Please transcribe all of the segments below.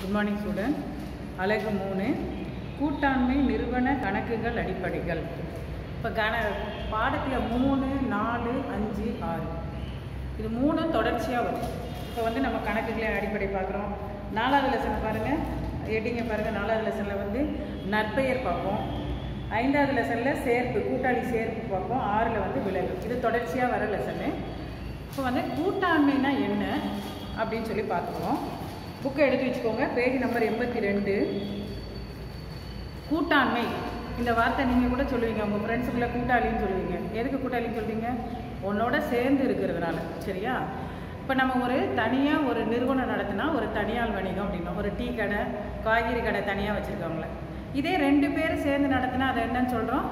Good morning student அழகு மூணு கூட்டாண்மை நிறுவன கணக்குகள் அடிப்படைகள் இப்போ கண பாடத்தில் மூணு நாலு அஞ்சு ஆறு இது மூணும் தொடர்ச்சியாக வரும் இப்போ வந்து நம்ம கணக்குகளை அடிப்படை பார்க்குறோம் நாலாவது லெசன் பாருங்கள் எட்டிங்க பாருங்கள் நாலாவது லெசனில் வந்து நற்பெயர் பார்ப்போம் ஐந்தாவது லெசனில் சேர்ப்பு கூட்டாளி சேர்ப்பு பார்ப்போம் ஆறில் வந்து விலகு இது தொடர்ச்சியாக வர லெசனு இப்போ வந்து கூட்டாண்மைனா என்ன அப்படின்னு சொல்லி பார்த்துக்குவோம் புக்கை எடுத்து வச்சுக்கோங்க பேஜ் நம்பர் எண்பத்தி ரெண்டு கூட்டாண்மை இந்த வார்த்தை நீங்கள் கூட சொல்லுவீங்க உங்கள் ஃப்ரெண்ட்ஸுக்குள்ளே கூட்டாளின்னு சொல்லுவீங்க எதுக்கு கூட்டாளின்னு சொல்றீங்க உன்னோட சேர்ந்து இருக்கிறதுனால சரியா இப்போ நம்ம ஒரு தனியாக ஒரு நிறுவனம் நடத்தினா ஒரு தனியார் வணிகம் அப்படின்னா ஒரு டீ கடை காய்கறி கடை தனியாக வச்சுருக்கவங்கள இதே ரெண்டு பேரும் சேர்ந்து நடத்தினா அதை என்னன்னு சொல்கிறோம்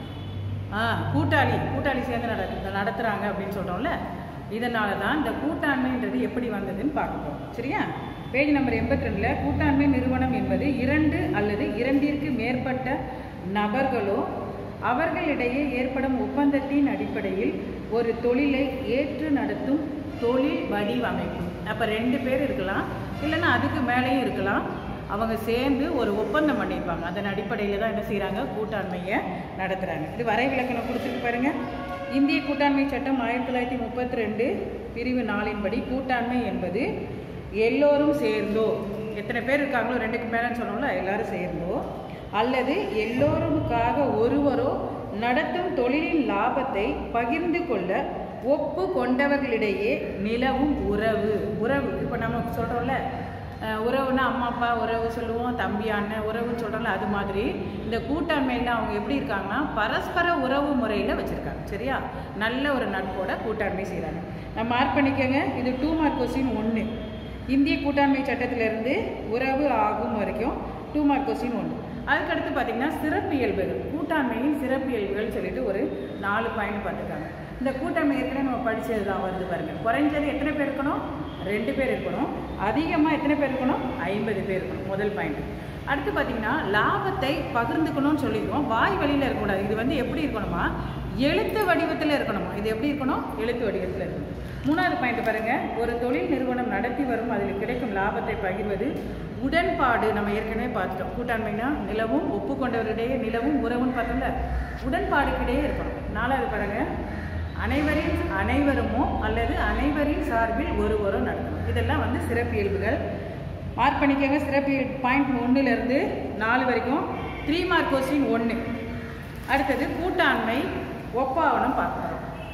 ஆ கூட்டாளி கூட்டாளி சேர்ந்து நட நடத்துகிறாங்க அப்படின்னு சொல்கிறோம்ல இதனால தான் இந்த கூட்டாண்மைன்றது எப்படி வந்ததுன்னு பார்க்க போகிறோம் சரியா பேஜ் நம்பர் எண்பத்தி ரெண்டில் கூட்டாண்மை நிறுவனம் என்பது இரண்டு அல்லது இரண்டிற்கு மேற்பட்ட நபர்களோ அவர்களிடையே ஏற்படும் ஒப்பந்தத்தின் அடிப்படையில் ஒரு தொழிலை ஏற்று நடத்தும் தொழில் வடிவமைப்பு அப்போ ரெண்டு பேர் இருக்கலாம் இல்லைன்னா அதுக்கு மேலேயும் இருக்கலாம் அவங்க சேர்ந்து ஒரு ஒப்பந்தம் பண்ணியிருப்பாங்க அதன் அடிப்படையில் தான் என்ன செய்கிறாங்க கூட்டாண்மையை நடத்துகிறாங்க இது வரை விளக்கணம் கொடுத்துருக்கு பாருங்க இந்திய கூட்டாண்மை சட்டம் ஆயிரத்தி தொள்ளாயிரத்தி முப்பத்தி ரெண்டு பிரிவு நாலின்படி கூட்டாண்மை என்பது எல்லோரும் சேர்ந்தோ எத்தனை பேர் இருக்காங்களோ ரெண்டுக்கு மேலேன்னு சொன்னோம்ல எல்லாரும் சேர்ந்தோ அல்லது எல்லோருக்காக ஒருவரோ நடத்தும் தொழிலின் லாபத்தை பகிர்ந்து கொள்ள ஒப்பு கொண்டவர்களிடையே நிலவும் உறவு உறவு இப்போ நம்ம சொல்கிறோம்ல அஹ் உறவுனா அம்மா அப்பா உறவு சொல்லுவோம் தம்பி அண்ணன் உறவுன்னு சொல்கிறோம்ல அது மாதிரி இந்த கூட்டாண்மையில் அவங்க எப்படி இருக்காங்கன்னா பரஸ்பர உறவு முறையில் வச்சுருக்காங்க சரியா நல்ல ஒரு நட்போட கூட்டாண்மை செய்கிறாங்க நம்ம மார்க் பண்ணிக்கோங்க இது டூ மார்க் கொஸ்டின் ஒன்று இந்திய கூட்டாண்மை சட்டத்திலிருந்து உறவு ஆகும் வரைக்கும் டூ மார்க் கொஸ்டின் ஒன்று அதுக்கடுத்து பார்த்தீங்கன்னா சிறப்பியல்புகள் கூட்டாண்மையின் சிறப்பியல்புகள் சொல்லிட்டு ஒரு நாலு பாயிண்ட் பார்த்துருக்காங்க இந்த கூட்டாண்மை ஏற்கனவே நம்ம படித்தது தான் வருது பாருங்கள் குறைஞ்சது எத்தனை பேர் இருக்கணும் ரெண்டு பேர் இருக்கணும் அதிகமாக எத்தனை பேர் இருக்கணும் ஐம்பது பேர் இருக்கணும் முதல் பாயிண்ட் அடுத்து பார்த்தீங்கன்னா லாபத்தை பகிர்ந்துக்கணும்னு சொல்லியிருக்கோம் வாய் வழியில் இருக்கக்கூடாது இது வந்து எப்படி இருக்கணுமா எழுத்து வடிவத்தில் இருக்கணுமா இது எப்படி இருக்கணும் எழுத்து வடிவத்தில் இருக்கணும் மூணாவது பாயிண்ட் பாருங்க ஒரு தொழில் நிறுவனம் நடத்தி வரும் அதில் கிடைக்கும் லாபத்தை பகிர்வது உடன்பாடு நம்ம ஏற்கனவே பார்த்துட்டோம் கூட்டாண்மைனா நிலவும் ஒப்புக்கொண்டவரிடையே நிலவும் உறவுன்னு பார்த்தோம்ல உடன்பாடுக்கிடையே இருக்கணும் நாலாவது பாருங்க அனைவரின் அனைவருமோ அல்லது அனைவரின் சார்பில் ஒருவரோ நடத்தணும் இதெல்லாம் வந்து சிறப்பியல்புகள் மார்க் பண்ணிக்கோங்க சிறப்பியல் பாயிண்ட் ஒன்றுலேருந்து நாலு வரைக்கும் த்ரீ மார்க் கொஸ்டின் ஒன்று அடுத்தது கூட்டாண்மை ஒப்பாவனம் பார்க்குறோம்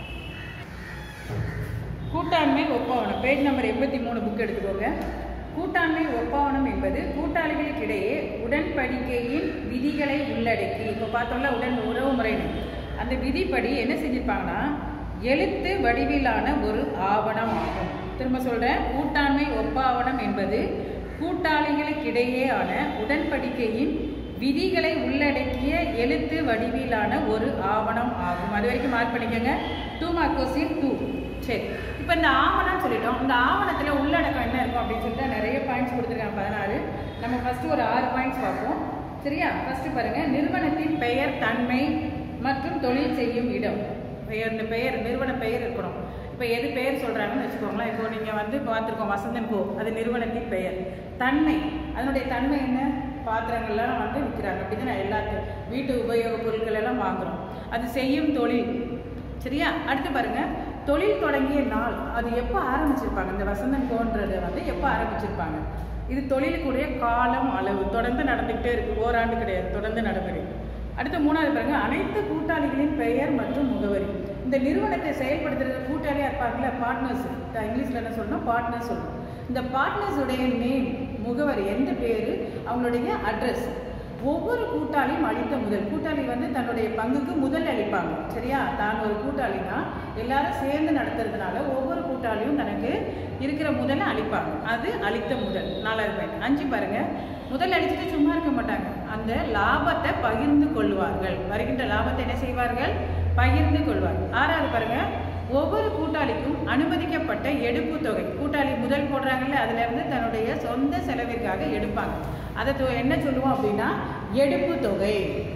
கூட்டாண்மை ஒப்பாவனம் பேஜ் நம்பர் எண்பத்தி மூணு புக் எடுத்துக்கோங்க கூட்டாண்மை ஒப்பாவனம் என்பது கூட்டாளிகளுக்கிடையே உடன்படிக்கையின் விதிகளை உள்ளடக்கி இப்போ பார்த்தோம்ல உடன் உறவு முறைன்னு அந்த விதிப்படி என்ன செஞ்சிருப்பாங்கன்னா எழுத்து வடிவிலான ஒரு ஆவணம் ஆகும் திரும்ப சொல்கிறேன் கூட்டாண்மை ஒப்பாவனம் என்பது கூட்டாளிகளுக்கிடையேயான உடன்படிக்கையின் விதிகளை உள்ளடக்கிய எழுத்து வடிவிலான ஒரு ஆவணம் ஆகும் அது வரைக்கும் மார்க் பண்ணிக்கோங்க டூ மார்க் கொஸ்டின் டூ சரி இப்போ இந்த ஆவணம் சொல்லிட்டோம் இந்த ஆவணத்தில் உள்ளடக்கம் என்ன இருக்கும் அப்படின்னு சொல்லிட்டு நிறைய பாயிண்ட்ஸ் கொடுத்துருக்காங்க பதினாறு நம்ம ஃபஸ்ட்டு ஒரு ஆறு பாயிண்ட்ஸ் பார்ப்போம் சரியா ஃபஸ்ட்டு பாருங்கள் நிறுவனத்தின் பெயர் தன்மை மற்றும் தொழில் செய்யும் இடம் பெயர் இந்த பெயர் நிறுவன பெயர் இருக்கணும் இப்போ எது பெயர் சொல்கிறாங்கன்னு வச்சுக்கோங்களேன் இப்போ நீங்கள் வந்து பார்த்துருக்கோம் வசந்தன் கோ அது நிறுவனத்தின் பெயர் தன்மை அதனுடைய தன்மை என்ன பாத்திரங்கள்லாம் வந்து விற்கிறாங்க அப்படி தான் எல்லாத்தையும் வீட்டு உபயோகப் பொருட்கள் எல்லாம் வாங்குகிறோம் அது செய்யும் தொழில் சரியா அடுத்து பாருங்க தொழில் தொடங்கிய நாள் அது எப்போ ஆரம்பிச்சிருப்பாங்க இந்த வசந்தன் கோன்றது வந்து எப்போ ஆரம்பிச்சிருப்பாங்க இது தொழிலுக்குடைய காலம் அளவு தொடர்ந்து நடந்துக்கிட்டே இருக்கு ஓராண்டு கிடையாது தொடர்ந்து நடைமுறை அடுத்து மூணாவது பாருங்க அனைத்து கூட்டாளிகளின் பெயர் மற்றும் முகவரி இந்த நிறுவனத்தை செயல்படுத்துறது கூட்டாளியாக இருப்பாங்கல்ல பார்ட்னர்ஸ் இங்கிலீஷில் என்ன சொல்லணும் பார்ட்னர்ஸ் சொல்லணும் இந்த பார்ட்னர்ஸ் உடைய நேம் முகவரி எந்த பேர் அவங்களுடைய அட்ரஸ் ஒவ்வொரு கூட்டாளியும் அளித்த முதல் கூட்டாளி வந்து தன்னுடைய பங்குக்கு முதல் அளிப்பாங்க சரியா தான் ஒரு கூட்டாளினா எல்லாரும் சேர்ந்து நடத்துறதுனால ஒவ்வொரு கூட்டாளியும் தனக்கு இருக்கிற முதல்ல அளிப்பாங்க அது அளித்த முதல் நாலாவது பாயிண்ட் அஞ்சு பாருங்க முதல் அளிச்சுட்டு சும்மா இருக்க மாட்டாங்க அந்த லாபத்தை பகிர்ந்து கொள்வார்கள் வருகின்ற லாபத்தை என்ன செய்வார்கள் பகிர்ந்து கொள்வார்கள் ஆறாவது பாருங்க ஒவ்வொரு கூட்டாளிக்கும் அனுமதிக்கப்பட்ட எடுப்பு தொகை கூட்டாளி முதல் போடுறாங்கல்ல அதுல இருந்து தன்னுடைய சொந்த செலவிற்காக எடுப்பாங்க அதை தொ- என்ன சொல்லுவோம் அப்படின்னா எடுப்பு தொகை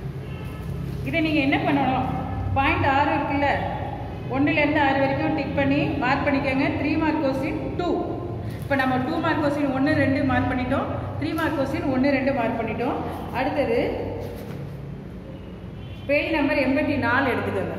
இதை நீங்க என்ன பண்ணணும் பாயிண்ட் ஆறு இருக்குல்ல ஒன்றுலேருந்து ஆறு வரைக்கும் டிக் பண்ணி மார்க் பண்ணிக்கோங்க த்ரீ மார்க் கொஸ்டின் டூ இப்போ நம்ம டூ மார்க் கொஸ்டின் ஒன்று ரெண்டு மார்க் பண்ணிட்டோம் த்ரீ மார்க் கொஸ்டின் ஒன்று ரெண்டு மார்க் பண்ணிட்டோம் அடுத்தது பேஜ் நம்பர் எண்பத்தி நாலு எடுத்துக்கோங்க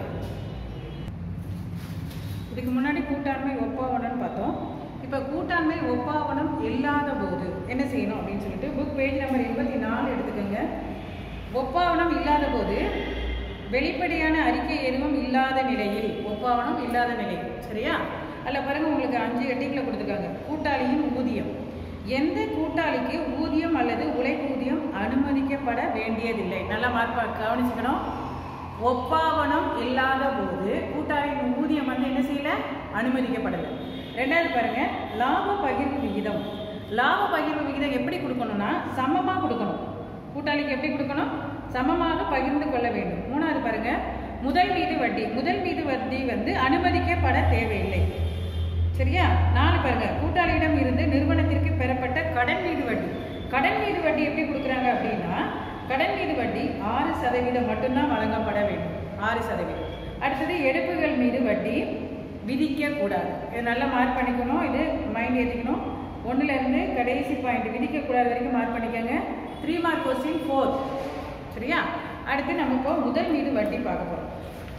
இதுக்கு முன்னாடி கூட்டாண்மை ஒப்பாவனம்னு பார்த்தோம் இப்போ கூட்டாண்மை ஒப்பாவனம் இல்லாத போது என்ன செய்யணும் அப்படின்னு சொல்லிட்டு புக் பேஜ் நம்பர் எண்பத்தி நாலு எடுத்துக்கோங்க ஒப்பாவனம் இல்லாத போது வெளிப்படையான அறிக்கை எதுவும் இல்லாத நிலையில் ஒப்பாவனம் இல்லாத நிலை சரியா அதில் பாருங்க உங்களுக்கு அஞ்சு எட்டிங்கில் கொடுத்துருக்காங்க கூட்டாளியின் ஊதியம் எந்த கூட்டாளிக்கு ஊதியம் அல்லது உழைப்பூதியம் அனுமதிக்கப்பட வேண்டியதில்லை நல்லா மார்க் கவனிச்சுக்கணும் ஒப்பாவனம் இல்லாத போது கூட்டாளியின் ஊதியம் வந்து என்ன செய்யல அனுமதிக்கப்படலை ரெண்டாவது பாருங்க லாப பகிர்வு விகிதம் லாப பகிர்வு விகிதம் எப்படி கொடுக்கணும்னா சமமாக கொடுக்கணும் கூட்டாளிக்கு எப்படி கொடுக்கணும் சமமாக பகிர்ந்து கொள்ள வேண்டும் மூணாவது பாருங்க முதல் மீது வட்டி முதல் மீது வட்டி வந்து அனுமதிக்கப்பட தேவையில்லை சரியா நாலு பாருங்க கூட்டாளியிடம் இருந்து நிறுவனத்திற்கு பெறப்பட்ட கடன் மீது வட்டி கடன் மீது வட்டி எப்படி கொடுக்குறாங்க அப்படின்னா கடன் மீது வட்டி ஆறு சதவீதம் மட்டும்தான் வழங்கப்பட வேண்டும் ஆறு சதவீதம் அடுத்தது எடுப்புகள் மீது வட்டி விதிக்க கூடாது இது நல்லா மார்க் பண்ணிக்கணும் இது மைண்ட் ஏற்றிக்கணும் ஒன்றுல இருந்து கடைசி பாயிண்ட் விதிக்க கூடாது வரைக்கும் மார்க் பண்ணிக்கோங்க த்ரீ மார்க் கொஸ்டின் ஃபோர் சரியா அடுத்து நம்ம இப்போ முதல் மீது வட்டி பார்க்க போகிறோம்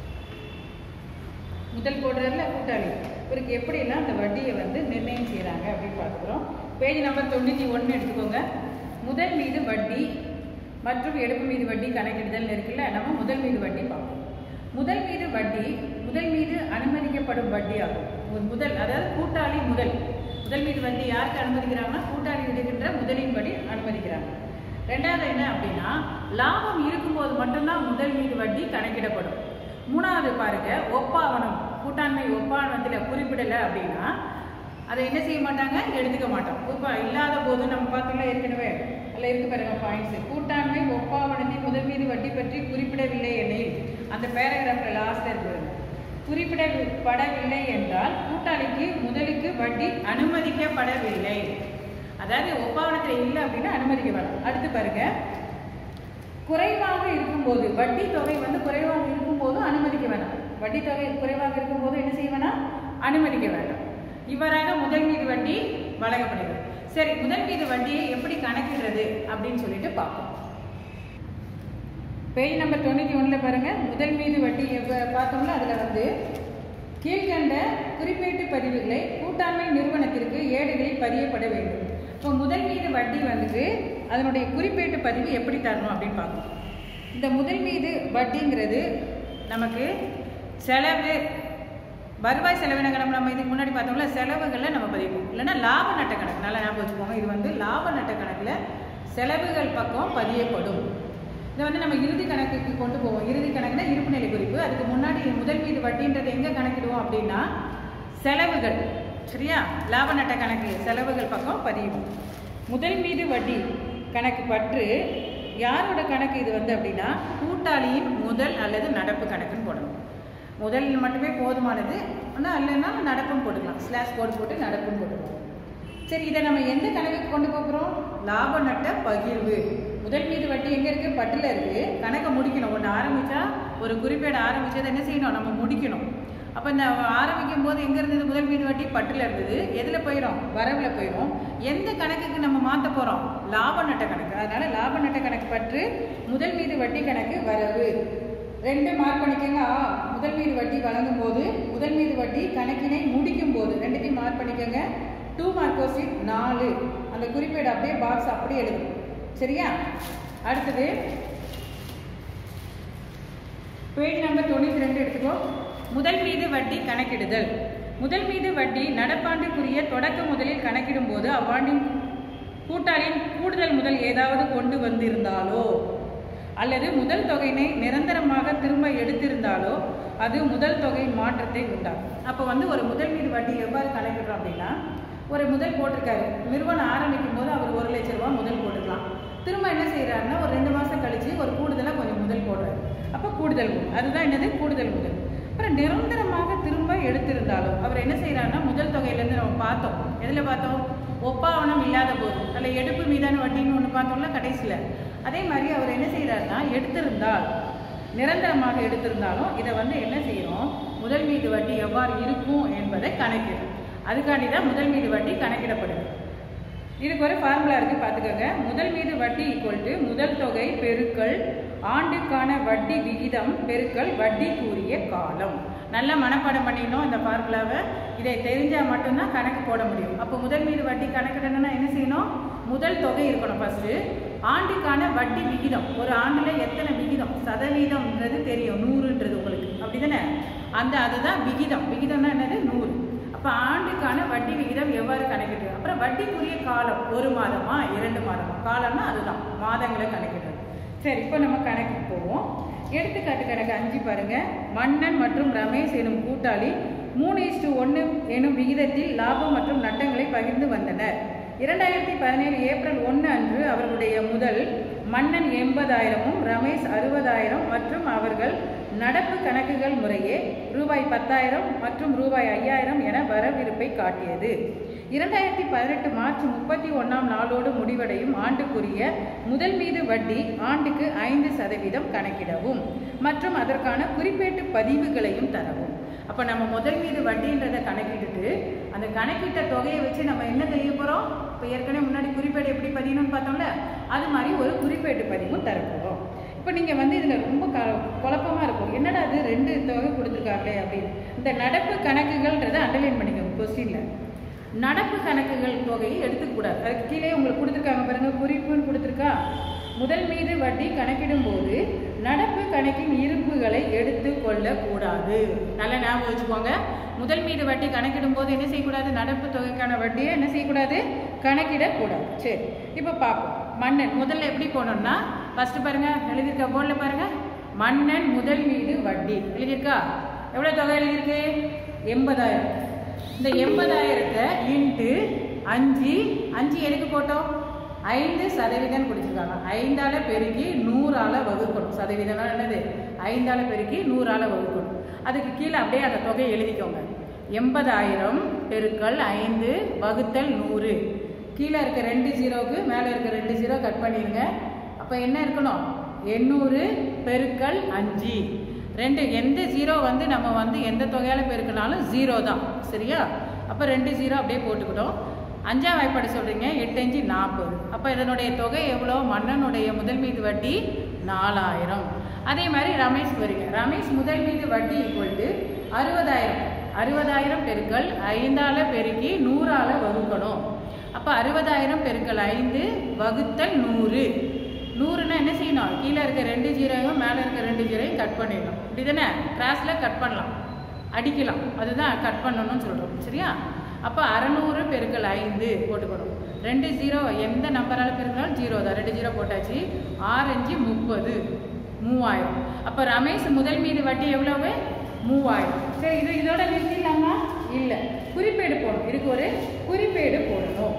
முதல் போடுறதுல கூட்டாளி இவருக்கு எப்படிலாம் அந்த வட்டியை வந்து நிர்ணயம் செய்கிறாங்க அப்படின்னு பார்க்குறோம் பேஜ் நம்பர் தொண்ணூற்றி ஒன்று எடுத்துக்கோங்க முதல் மீது வட்டி மற்றும் எடுப்பு மீது வட்டி கணக்கிடுதல் இருக்குல்ல நம்ம முதல் மீது வட்டி பார்ப்போம் முதல் மீது வட்டி முதல் மீது அனுமதிக்கப்படும் வட்டி ஆகும் ஒரு முதல் அதாவது கூட்டாளி முதல் முதல் மீது வட்டி யாருக்கு அனுமதிக்கிறாங்கன்னா கூட்டாளி விடுகின்ற முதலின் படி அனுமதிக்கிறாங்க ரெண்டாவது என்ன அப்படின்னா லாபம் இருக்கும்போது மட்டும்தான் முதல் மீது வட்டி கணக்கிடப்படும் மூணாவது பாருங்க ஒப்பாவனம் கூட்டாண்மை ஒப்பாவனத்தில் குறிப்பிடலை அப்படின்னா அதை என்ன செய்ய மாட்டாங்க எடுத்துக்க மாட்டோம் இப்போ இல்லாத போது நம்ம பார்த்தோம்ல ஏற்கனவே அதில் இருக்கு பாருங்க பாயிண்ட்ஸ் கூட்டாண்மை ஒப்பாவனத்தின் முதல் மீது வட்டி பற்றி குறிப்பிடவில்லை எனில் அந்த பேராகிராஃப்ல லாஸ்ட்ல இருக்கு பாருங்க. குறிப்பிடப்படவில்லை என்றால் கூட்டாளிக்கு முதலுக்கு வட்டி அனுமதிக்கப்படவில்லை அதாவது ஒப்பாவனத்தில் இல்லை அப்படின்னா அனுமதிக்க வேணாம் அடுத்து பாருங்க குறைவாக இருக்கும்போது வட்டி தொகை வந்து குறைவாக இருக்கும்போது அனுமதிக்க வேணாம் வட்டி தொகை குறைவாக இருக்கும்போது என்ன செய்ய வேணாம் அனுமதிக்க வேண்டாம் இவ்வாறாக முதல் மீது வட்டி வழங்கப்படுகிறது சரி முதல் மீது வட்டியை எப்படி கணக்கிடுறது அப்படின்னு சொல்லிட்டு பார்ப்போம் பேஜ் நம்பர் தொண்ணூற்றி ஒன்றில் பாருங்க முதல் மீது வட்டி எப்ப பார்த்தோம்ல அதில் வந்து கீழ்கண்ட குறிப்பீட்டு பதிவுகளை கூட்டாண்மை நிறுவனத்திற்கு ஏடுகளில் பதியப்பட வேண்டும் இப்போ முதல் மீது வட்டி வந்துட்டு அதனுடைய குறிப்பீட்டு பதிவு எப்படி தரணும் அப்படின்னு பார்க்கணும் இந்த முதல் மீது வட்டிங்கிறது நமக்கு செலவு வருவாய் செலவின கணக்கு நம்ம இதுக்கு முன்னாடி பார்த்தோம்ல செலவுகளில் நம்ம பதிப்போம் இல்லைன்னா லாப நட்ட கணக்கு நல்லா ஞாபகம் வச்சுக்கோங்க இது வந்து லாப நட்ட கணக்கில் செலவுகள் பக்கம் பதியப்படும் இதை வந்து நம்ம இறுதி கணக்குக்கு கொண்டு போவோம் இறுதி கணக்குனா இருப்புநிலை குறிப்பு அதுக்கு முன்னாடி முதல் மீது வட்டின்றது எங்கே கணக்கிடுவோம் அப்படின்னா செலவுகள் சரியா லாப நட்ட கணக்கு செலவுகள் பக்கம் பதியும் முதல் மீது வட்டி கணக்கு பற்று யாரோட கணக்கு இது வந்து அப்படின்னா கூட்டாளியின் முதல் அல்லது நடப்பு கணக்குன்னு போடணும் முதல் மட்டுமே போதுமானது ஆனால் இல்லைன்னா நடப்புன்னு போட்டுக்கலாம் ஸ்லாஷ் போட்டு போட்டு நடப்புன்னு போட்டுக்கலாம் சரி இதை நம்ம எந்த கணக்குக்கு கொண்டு போகிறோம் லாப நட்ட பகிர்வு முதல் மீது வட்டி எங்கே இருக்குது பட்டில் இருக்குது கணக்கை முடிக்கணும் ஒன்று ஆரம்பித்தா ஒரு குறிப்பேடு ஆரம்பித்ததை என்ன செய்யணும் நம்ம முடிக்கணும் அப்போ இந்த ஆரம்பிக்கும் போது எங்கே இருந்தது முதல் மீது வட்டி பட்டில் இருந்தது எதில் போயிடும் வரவில் போயிடும் எந்த கணக்குக்கு நம்ம மாற்ற போகிறோம் லாப நட்ட கணக்கு அதனால் லாப நட்ட கணக்கு பற்று முதல் மீது வட்டி கணக்கு வரவு ரெண்டு மார்க் பண்ணிக்கோங்க ஆ முதல் மீது வட்டி வழங்கும் போது முதல் மீது வட்டி கணக்கினை முடிக்கும் போது ரெண்டுத்தையும் மார்க் பண்ணிக்கோங்க டூ மார்க் கொஸ்டின் நாலு அந்த குறிப்பேடு அப்படியே பாக்ஸ் அப்படியே எழுதணும் சரியா அடுத்தது பேஜ் நம்பர் தொண்ணூற்றி ரெண்டு எடுத்துக்கோ முதல் மீது வட்டி கணக்கிடுதல் முதல் மீது வட்டி நடப்பாண்டுக்குரிய தொடக்க முதலில் கணக்கிடும் போது அவ்வாண்டின் கூட்டாளின் கூடுதல் முதல் ஏதாவது கொண்டு வந்திருந்தாலோ அல்லது முதல் தொகையினை நிரந்தரமாக திரும்ப எடுத்திருந்தாலோ அது முதல் தொகையின் மாற்றத்தை உண்டாகும் அப்போ வந்து ஒரு முதல் மீது வட்டி எவ்வாறு கணக்கிடுறோம் அப்படின்னா ஒரு முதல் போட்டிருக்காரு நிறுவனம் ஆரம்பிக்கும் போது அவர் ஒரு லட்ச ரூபா முதல் போட்டுக்கலாம் திரும்ப என்ன செய்யறாருன்னா ஒரு ரெண்டு மாசம் கழிச்சு ஒரு கூடுதலாக கொஞ்சம் முதல் போடுறாரு அப்போ கூடுதல் முதல் அதுதான் என்னது கூடுதல் முதல் அப்புறம் நிரந்தரமாக திரும்ப எடுத்திருந்தாலும் அவர் என்ன செய்யறாருன்னா முதல் தொகையிலேருந்து நம்ம பார்த்தோம் எதில் பார்த்தோம் ஒப்பாவனம் இல்லாத போது அதில் எடுப்பு மீதான வட்டின்னு ஒன்று பார்த்தோம்ல கடைசியில் அதே மாதிரி அவர் என்ன செய்யறாருன்னா எடுத்திருந்தால் நிரந்தரமாக எடுத்திருந்தாலும் இதை வந்து என்ன செய்யறோம் முதல் மீது வட்டி எவ்வாறு இருக்கும் என்பதை கணக்கிடும் அதுக்காண்டி தான் முதல் மீது வட்டி கணக்கிடப்படுது இதுக்கு ஒரு ஃபார்முலா இருக்கு பார்த்துக்கோங்க முதல் மீது வட்டி ஈக்குவல் டு முதல் தொகை பெருக்கல் ஆண்டுக்கான வட்டி விகிதம் பெருக்கல் வட்டி கூறிய காலம் நல்லா மனப்பாடம் பண்ணிக்கணும் இந்த ஃபார்முலாவை இதை தெரிஞ்சால் மட்டும்தான் கணக்கு போட முடியும் அப்போ முதல் மீது வட்டி கணக்கிடணும்னா என்ன செய்யணும் முதல் தொகை இருக்கணும் ஃபர்ஸ்ட் ஆண்டுக்கான வட்டி விகிதம் ஒரு ஆண்டில் எத்தனை விகிதம் சதவீதம்ன்றது தெரியும் நூறுன்றது உங்களுக்கு அப்படிதானே அந்த அதுதான் விகிதம் விகிதம்னா என்னது நூறு அப்போ ஆண்டுக்கான வட்டி விகிதம் எவ்வாறு கணக்கிடுறது அப்புறம் வட்டிக்குரிய காலம் ஒரு மாதமா இரண்டு மாதமா காலம்னா அதுதான் மாதங்களை கணக்கிடுறது சரி இப்போ நம்ம கணக்குக்கு போவோம் எடுத்துக்காட்டு கணக்கு அஞ்சு பாருங்க மன்னன் மற்றும் ரமேஷ் எனும் கூட்டாளி மூணு இஸ்டு ஒன்று எனும் விகிதத்தில் லாபம் மற்றும் நட்டங்களை பகிர்ந்து வந்தனர் இரண்டாயிரத்தி பதினேழு ஏப்ரல் ஒன்று அன்று அவர்களுடைய முதல் மன்னன் எண்பதாயிரமும் ரமேஷ் அறுபதாயிரம் மற்றும் அவர்கள் நடப்பு கணக்குகள் முறையே ரூபாய் பத்தாயிரம் மற்றும் ரூபாய் ஐயாயிரம் என வரவிருப்பை காட்டியது இரண்டாயிரத்தி பதினெட்டு மார்ச் முப்பத்தி ஒன்றாம் நாளோடு முடிவடையும் ஆண்டுக்குரிய முதல் மீது வட்டி ஆண்டுக்கு ஐந்து சதவீதம் கணக்கிடவும் மற்றும் அதற்கான குறிப்பேட்டு பதிவுகளையும் தரவும் அப்போ நம்ம முதல் மீது வட்டின்றதை கணக்கிட்டுட்டு அந்த கணக்கிட்ட தொகையை வச்சு நம்ம என்ன செய்ய போகிறோம் இப்போ ஏற்கனவே முன்னாடி குறிப்பேடு எப்படி பதியணும்னு பார்த்தோம்ல அது மாதிரி ஒரு குறிப்பேட்டு பதிவும் தரப்போகிறோம் இப்போ நீங்கள் வந்து இதில் ரொம்ப க குழப்பமாக இருக்கும் என்னடா அது ரெண்டு தொகை கொடுத்துருக்காங்களே அப்படின்னு இந்த நடப்பு கணக்குகள்ன்றதை அண்டர்லைன் பண்ணிக்கோங்க கொஸ்டினில் நடப்பு கணக்குகள் தொகையை எடுத்துக்கூடாது அதுக்கு கீழே உங்களுக்கு கொடுத்துருக்காங்க பாருங்க குறிப்புன்னு கொடுத்துருக்கா முதல் மீது வட்டி கணக்கிடும் போது நடப்பு கணக்கின் இருப்புகளை எடுத்து கொள்ளக்கூடாது நல்லா ஞாபகம் வச்சுக்கோங்க முதல் மீது வட்டி கணக்கிடும் போது என்ன செய்யக்கூடாது நடப்பு தொகைக்கான வட்டியை என்ன செய்யக்கூடாது கணக்கிடக்கூடாது சரி இப்போ பார்ப்போம் மன்னன் முதல்ல எப்படி போனோம்னா ஃபர்ஸ்ட் பாருங்க எழுதியிருக்க போர்டில் பாருங்க மன்னன் முதல் மீது வட்டி எழுதியிருக்கா எவ்வளோ தொகை எழுதியிருக்கு எண்பதாயிரம் இந்த எண்பதாயிரத்தை இன்ட்டு அஞ்சு அஞ்சு எதுக்கு போட்டோம் ஐந்து சதவீதம் கொடுத்துருக்காங்க ஐந்தால பெருக்கி நூறால வகுக்கணும் சதவீதம்னா என்னது ஐந்தால பெருக்கி நூறால வகுக்கணும் அதுக்கு கீழே அப்படியே அந்த தொகையை எழுதிக்கோங்க எண்பதாயிரம் பெருக்கல் ஐந்து வகுத்தல் நூறு கீழே இருக்க ரெண்டு ஜீரோவுக்கு மேலே இருக்க ரெண்டு ஜீரோ கட் பண்ணிடுங்க அப்போ என்ன இருக்கணும் எண்ணூறு பெருக்கல் அஞ்சு ரெண்டு எந்த ஜீரோ வந்து நம்ம வந்து எந்த தொகையால் பெருக்கினாலும் ஜீரோ தான் சரியா அப்போ ரெண்டு ஜீரோ அப்படியே போட்டுக்கிட்டோம் அஞ்சாம் வாய்ப்பாடு சொல்கிறீங்க எட்டு அஞ்சு நாற்பது அப்போ இதனுடைய தொகை எவ்வளோ மன்னனுடைய முதல் மீது வட்டி நாலாயிரம் அதே மாதிரி ரமேஷ் வரீங்க ரமேஷ் முதல் மீது வட்டி ஈக்குவல் டு அறுபதாயிரம் அறுபதாயிரம் பெருக்கல் ஐந்தால பெருக்கி நூறால வகுக்கணும் அப்போ அறுபதாயிரம் பெருக்கல் ஐந்து வகுத்தல் நூறு நூறுனா என்ன செய்யணும் கீழே இருக்க ரெண்டு ஜீரோயும் மேலே இருக்க ரெண்டு ஜீரோயும் கட் பண்ணிடணும் இப்படி தானே கிராஸில் கட் பண்ணலாம் அடிக்கலாம் அதுதான் கட் பண்ணணும்னு சொல்கிறோம் சரியா அப்போ அறநூறு பெருக்கல் ஐந்து போட்டுக்கணும் ரெண்டு ஜீரோ எந்த நம்பரால் பெருக்கினாலும் ஜீரோ தான் ரெண்டு ஜீரோ போட்டாச்சு ஆரஞ்சு முப்பது மூவாயிரம் அப்போ ரமேஷ் முதல் மீது வட்டி எவ்வளவு மூவாயிரம் சரி இது இதோட நிறுத்திடலாமா இல்லை குறிப்பேடு போடணும் இதுக்கு ஒரு குறிப்பேடு போடணும்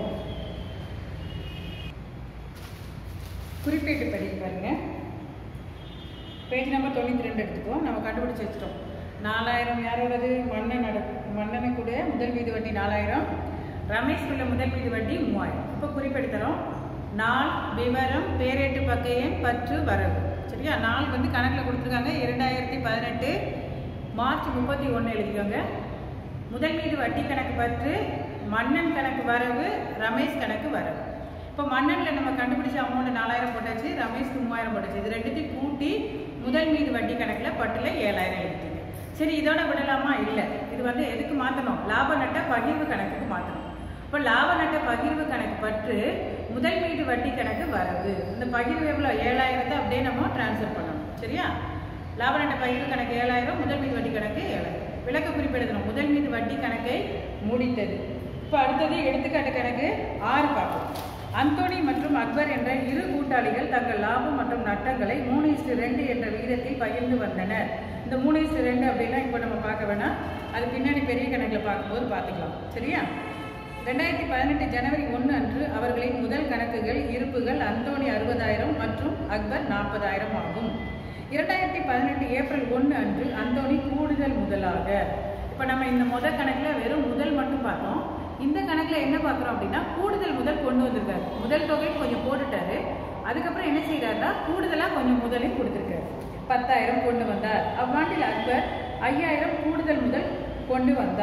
குறிப்பேட்டு படி பாருங்க பேஜ் நம்பர் தொண்ணூற்றி ரெண்டு எடுத்துக்கோ நம்ம கண்டுபிடிச்சு வச்சிட்டோம் நாலாயிரம் யாரோடது மன்னன் நட மன்னனுக்குடைய முதல் மீது வட்டி நாலாயிரம் ரமேஷ் உள்ள முதல் மீது வட்டி மூவாயிரம் இப்போ குறிப்பெடுத்துறோம் நாள் விவரம் பேரேட்டு பக்கையன் பற்று வரவு சரியா நாள் வந்து கணக்கில் கொடுத்துருக்காங்க இரண்டாயிரத்தி பதினெட்டு மார்ச் முப்பத்தி ஒன்று எழுதிக்கோங்க முதல் மீது வட்டி கணக்கு பற்று மன்னன் கணக்கு வரவு ரமேஷ் கணக்கு வரவு இப்போ மன்னனில் நம்ம கண்டுபிடிச்ச அமௌண்ட் நாலாயிரம் போட்டாச்சு ரமேஷ்க்கு மூவாயிரம் போட்டாச்சு இது ரெண்டுத்தையும் கூட்டி முதல் மீது வட்டி கணக்கில் பட்டில் ஏழாயிரம் எழுதிங்க சரி இதோட விடலாமா இல்லை இது வந்து எதுக்கு மாற்றணும் லாப நட்ட பகிர்வு கணக்குக்கு மாற்றணும் இப்போ லாப நட்ட பகிர்வு கணக்கு பற்று முதல் மீது வட்டி கணக்கு வரவு இந்த பகிர்வு எவ்வளோ ஏழாயிரத்தை அப்படியே நம்ம டிரான்ஸ்ஃபர் பண்ணணும் சரியா லாப நட்ட பகிர்வு கணக்கு ஏழாயிரம் முதல் மீது வட்டி கணக்கு ஏழாயிரம் விளக்க குறிப்பிடணும் முதல் மீது வட்டி கணக்கை முடித்தது இப்போ அடுத்தது எடுத்துக்காட்டு கணக்கு ஆறு பார்ப்போம் அந்தோனி மற்றும் அக்பர் என்ற இரு கூட்டாளிகள் தங்கள் லாபம் மற்றும் நட்டங்களை மூணு இஸ்டு ரெண்டு என்ற விகிதத்தில் பகிர்ந்து வந்தனர் இந்த மூணு இஸ்டு ரெண்டு அப்படின்னா இப்போ நம்ம பார்க்க வேணாம் அது பின்னாடி பெரிய கணக்கில் பார்க்கும்போது பார்த்துக்கலாம் சரியா ரெண்டாயிரத்தி பதினெட்டு ஜனவரி ஒன்று அன்று அவர்களின் முதல் கணக்குகள் இருப்புகள் அந்தோனி அறுபதாயிரம் மற்றும் அக்பர் நாற்பதாயிரம் ஆகும் இரண்டாயிரத்தி பதினெட்டு ஏப்ரல் ஒன்று அன்று அந்தோனி கூடுதல் முதலாக இப்போ நம்ம இந்த முதல் கணக்கில் வெறும் முதல் மட்டும் பார்த்தோம் இந்த கணக்கில் என்ன பார்க்குறோம் அப்படின்னா கூடுதல் முதல் கொண்டு வந்திருக்காரு முதல் தொகை கொஞ்சம் போட்டுட்டாரு அதுக்கப்புறம் என்ன செய்கிறாருன்னா கூடுதலாக கொஞ்சம் முதலையும் கொடுத்துருக்காரு பத்தாயிரம் கொண்டு வந்தார் அவ்வாண்டில் அக்பர் ஐயாயிரம் கூடுதல் முதல் கொண்டு வந்தார்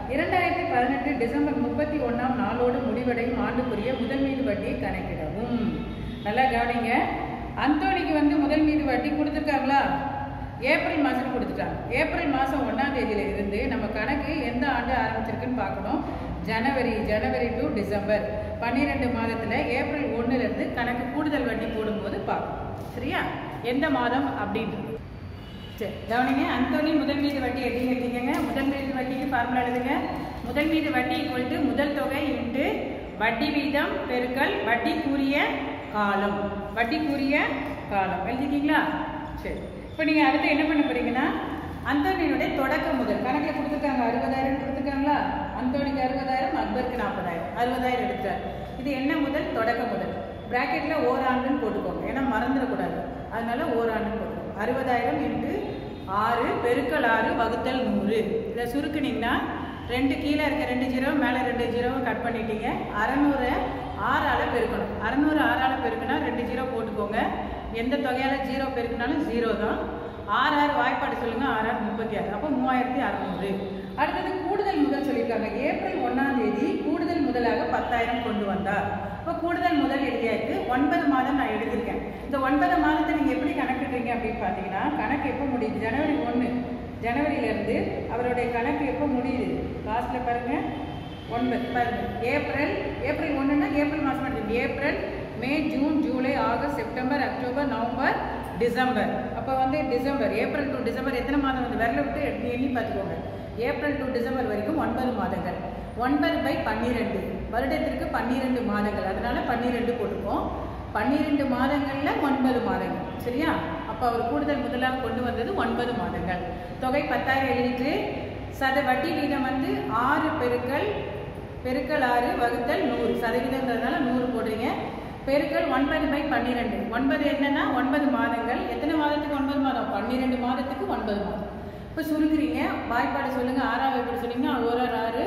இரண்டாயிரத்தி பதினெட்டு டிசம்பர் முப்பத்தி ஒன்றாம் நாளோடு முடிவடையும் ஆண்டுக்குரிய முதல் மீது வட்டியை கணக்கிடவும் நல்லா கவனிங்க அந்தோனிக்கு வந்து முதல் மீது வட்டி கொடுத்துருக்காங்களா ஏப்ரல் மாதம் கொடுத்துட்டாங்க ஏப்ரல் மாதம் ஒன்றாம் தேதியில இருந்து நம்ம கணக்கு எந்த ஆண்டு ஆரம்பிச்சிருக்குன்னு பார்க்கணும் ஜனவரி ஜனவரி டு டிசம்பர் பன்னிரெண்டு மாதத்தில் ஏப்ரல் ஒன்றுலேருந்து கணக்கு கூடுதல் வட்டி போடும்போது பார்க்கணும் சரியா எந்த மாதம் அப்படின்றது சரி கவனிங்க அந்தோனி முதல் மீது வட்டி எப்படி எழுதிக்கங்க முதல் மீது வட்டிக்கு ஃபார்முலா எழுதுங்க முதல் மீது வட்டி ஈக்குவல் டு முதல் தொகை இன்ட்டு வட்டி வீதம் பெருக்கல் வட்டி கூறிய காலம் வட்டி கூறிய காலம் எழுதிக்கிங்களா சரி இப்போ நீங்கள் அடுத்து என்ன பண்ண போறீங்கன்னா அந்தோனியுடைய தொடக்க முதல் கணக்கில் கொடுத்துருக்காங்க அறுபதாயிரம் கொடுத்துருக்காங்களா அந்தோனிக்கு அறுபதாயிரம் அக்பருக்கு நாற்பதாயிரம் அறுபதாயிரம் எடுத்தார் இது என்ன முதல் தொடக்க முதல் பிராக்கெட்டில் ஓராண்டுன்னு போட்டுக்கோங்க ஏன்னா மறந்துடக்கூடாது அதனால ஓராண்டுன்னு போட்டுக்கோங்க அறுபதாயிரம் இன்ட்டு ஆறு பெருக்கல் ஆறு வகுத்தல் நூறு இதை சுருக்குனீங்கன்னா ரெண்டு கீழே இருக்க ரெண்டு ஜீரோ மேலே ரெண்டு ஜீரோவை கட் பண்ணிட்டீங்க அறநூறு ஆறால் பெருக்கணும் அறநூறு ஆறால் பெருக்குனா ரெண்டு ஜீரோ போட்டுக்கோங்க எந்த தொகையால் ஜீரோ பெருக்குனாலும் ஜீரோ தான் ஆறு ஆறு வாய்ப்பாடு சொல்லுங்க ஆறு ஆறு முப்பத்தி ஆறு அப்போ மூவாயிரத்தி அறநூறு அடுத்தது கூடுதல் முதல் சொல்லியிருக்காங்க ஏப்ரல் ஒன்றாம் தேதி கூடுதல் முதலாக பத்தாயிரம் கொண்டு வந்தார் இப்போ கூடுதல் முதல் எழுதியாச்சு ஒன்பது மாதம் நான் எழுதியிருக்கேன் இந்த ஒன்பது மாதத்தை நீங்கள் எப்படி கணக்கிடுறீங்க அப்படின்னு பார்த்தீங்கன்னா கணக்கு எப்போ முடியுது ஜனவரி ஒன்று ஜனவரியிலேருந்து அவருடைய கணக்கு எப்போ முடியுது லாஸ்ட்டில் பாருங்கள் ஒன்பது பாருங்க ஏப்ரல் ஏப்ரல் ஒன்றுனா ஏப்ரல் மாதம் எடுத்துங்க April May June July August September October November December அப்போ வந்து டிசம்பர் ஏப்ரல் டு டிசம்பர் எத்தனை மாதம் வந்து விரல விட்டு எண்ணி எண்ணி பார்த்துக்கோங்க ஏப்ரல் டு டிசம்பர் வரைக்கும் ஒன்பது மாதங்கள் ஒன்பது பை பன்னிரெண்டு வருடத்திற்கு பன்னிரெண்டு மாதங்கள் அதனால பன்னிரெண்டு போட்டுப்போம் பன்னிரெண்டு மாதங்களில் ஒன்பது மாதங்கள் சரியா அப்போ அவர் கூடுதல் முதலாக கொண்டு வந்தது ஒன்பது மாதங்கள் தொகை பத்தாயிரம் எழுதிட்டு சத வட்டி வீதம் வந்து ஆறு பெருக்கல் பெருக்கல் ஆறு வகுத்தல் நூறு சதவீதங்கிறதுனால நூறு போடுறீங்க பெருக்கல் ஒன்பது பை பன்னிரெண்டு ஒன்பது என்னன்னா ஒன்பது மாதங்கள் எத்தனை மாதத்துக்கு ஒன்பது மாதம் பன்னிரெண்டு மாதத்துக்கு ஒன்பது மாதம் இப்போ சுருக்குறீங்க வாய்ப்பாடு சொல்லுங்க ஆறாவது எப்படி சொன்னீங்கன்னா ஒரு ஆறு ஆறு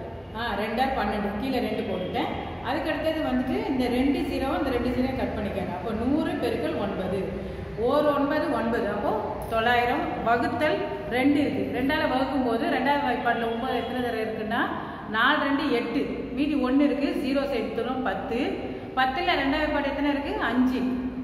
ஆ ரெண்டார் பன்னெண்டு கீழே ரெண்டு போட்டுட்டேன் அதுக்கு அடுத்தது வந்துட்டு இந்த ரெண்டு ஜீரோவும் இந்த ரெண்டு ஜீரோ கட் பண்ணிக்கோங்க அப்போ நூறு பெருக்கல் ஒன்பது ஓர் ஒன்பது ஒன்பது அப்போ தொள்ளாயிரம் வகுத்தல் ரெண்டு இருக்கு ரெண்டால வகுக்கும் போது ரெண்டாவது வாய்ப்பாட்டில் ஒன்பது எத்தனை தடவை இருக்குன்னா நாலு ரெண்டு எட்டு மீதி ஒன்று இருக்கு ஜீரோ சேர்த்துறோம் பத்து பத்தில் ரெண்டாவது பாட்டு எத்தனை இருக்கு அஞ்சு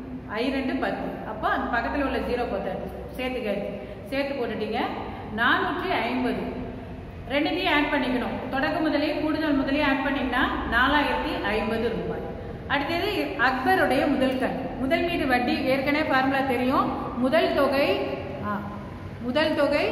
ஐ ரெண்டு பத்து அப்போ அந்த பக்கத்தில் உள்ள ஜீரோ பத்து சேர்த்துக்க சேர்த்து போட்டுட்டீங்க நானூற்றி ஐம்பது ரெண்டுத்தையும் ஆட் பண்ணிக்கணும் தொடக்க முதலையும் கூடுதல் முதலையும் ஆட் பண்ணிங்கன்னா நாலாயிரத்தி ஐம்பது ரூபாய் அடுத்தது அக்பருடைய முதல் கண் முதல் மீது வட்டி ஏற்கனவே ஃபார்முலா தெரியும் முதல் தொகை ஆ, முதல் தொகை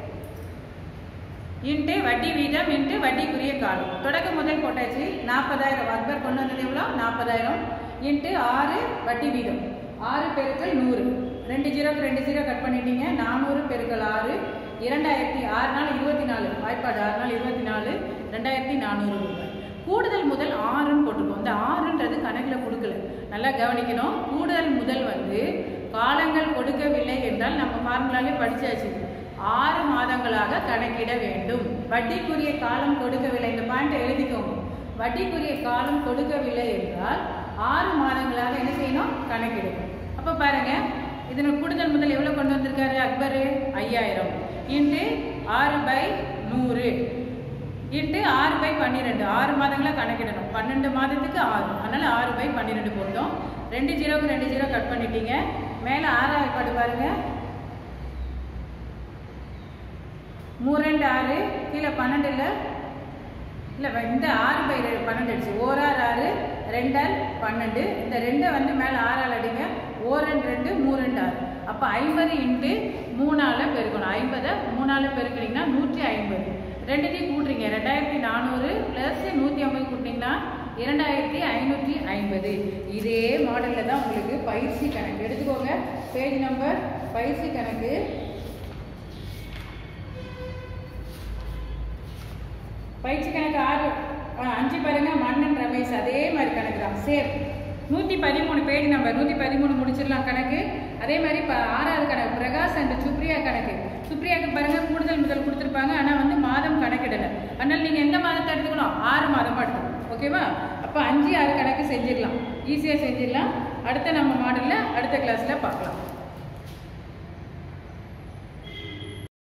இன்ட்டு வட்டி வீதம் இன்ட்டு வட்டிக்குரிய காலம் தொடக்க முதல் போட்டாச்சு நாற்பதாயிரம் அக்பர் கொண்டு வந்தது எவ்வளோ நாற்பதாயிரம் இன்ட்டு ஆறு வட்டி வீதம் ஆறு பெருக்கல் நூறு ரெண்டு ஜீரோக்கு ரெண்டு ஜீரோ கட் பண்ணிட்டீங்க நானூறு பெருக்கல் ஆறு இரண்டாயிரத்தி ஆறு நாள் இருபத்தி நாலு வாய்ப்பாடு ஆறு நாள் இருபத்தி நாலு ரெண்டாயிரத்தி நானூறு ரூபாய் கூடுதல் முதல் ஆறுன்னு போட்டிருக்கோம் இந்த ஆறுன்றது கணக்கில் கொடுக்கல நல்லா கவனிக்கணும் கூடுதல் முதல் வந்து காலங்கள் கொடுக்கவில்லை என்றால் நம்ம ஃபார்முலாலே படிச்சாச்சு ஆறு மாதங்களாக கணக்கிட வேண்டும் வட்டிக்குரிய காலம் கொடுக்கவில்லை இந்த பாயிண்ட் எழுதிக்கோங்க வட்டிக்குரிய காலம் கொடுக்கவில்லை என்றால் ஆறு மாதங்களாக என்ன செய்யணும் கணக்கிடணும் அப்போ பாருங்க இதனுடைய கூடுதல் முதல் எவ்வளோ கொண்டு வந்திருக்காரு அக்பர் ஐயாயிரம் இன்ட்டு ஆறு பை நூறு இன்ட்டு ஆறு பை பன்னிரெண்டு ஆறு மாதங்களா கணக்கிடணும் பன்னெண்டு மாதத்துக்கு ஆறு அதனால ஆறு பை பன்னிரெண்டு போட்டோம் ரெண்டு ஜீரோக்கு ரெண்டு ஜீரோ கட் பண்ணிட்டீங்க மேலே ஆறாவது பாடு பாருங்க மூணு ரெண்டு ஆறு கீழே பன்னெண்டு இல்லை இல்லை இந்த ஆறு பை ரெ- பன்னெண்டு அடிச்சு ஓராறு ஆறு ரெண்டால் பன்னெண்டு இந்த ரெண்டை வந்து மேலே ஆறால் அடிங்க ஓ ரெண்டு ரெண்டு மூணு ரெண்டு ஆறு அப்போ ஐம்பது இன்ட்டு மூணால் பெருக்கணும் ஐம்பதை மூணால் பெருக்கினீங்கன்னா நூற்றி ஐம்பது ரெண்டுத்தையும் கூட்டுறீங்க ரெண்டாயிரத்தி நானூறு ப்ளஸ் நூற்றி ஐம்பது கூட்டினீங்கன்னா இரண்டாயிரத்தி ஐநூற்றி ஐம்பது இதே மாடலில் தான் உங்களுக்கு பயிற்சி கணக்கு எடுத்துக்கோங்க பேஜ் நம்பர் பயிற்சி கணக்கு பயிற்சி கணக்கு ஆறு ஆ, அஞ்சு பாருங்க மன்னன் ரமேஷ் அதே மாதிரி கணக்கு தான் சேம் நூற்றி பதிமூணு பேஜ் நம்பர் நூற்றி பதிமூணு முடிச்சிடலாம் கணக்கு அதே மாதிரி இப்போ ஆறாவது கணக்கு பிரகாஷ் அண்ட் சுப்ரியா கணக்கு சுப்ரியாவுக்கு பாருங்க கூடுதல் முதல் கொடுத்துருப்பாங்க ஆனால் வந்து மாதம் கணக்கிடலை அதனால் நீங்கள் எந்த மாதத்தை எடுத்துக்கணும் ஆறு மாதமாக எடுத்துக்கணும் ஓகேவா அப்போ அஞ்சு ஆறு கணக்கு செஞ்சிடலாம் ஈஸியாக செஞ்சிடலாம் அடுத்த நம்ம மாடலில் அடுத்த கிளாஸில் பார்க்கலாம்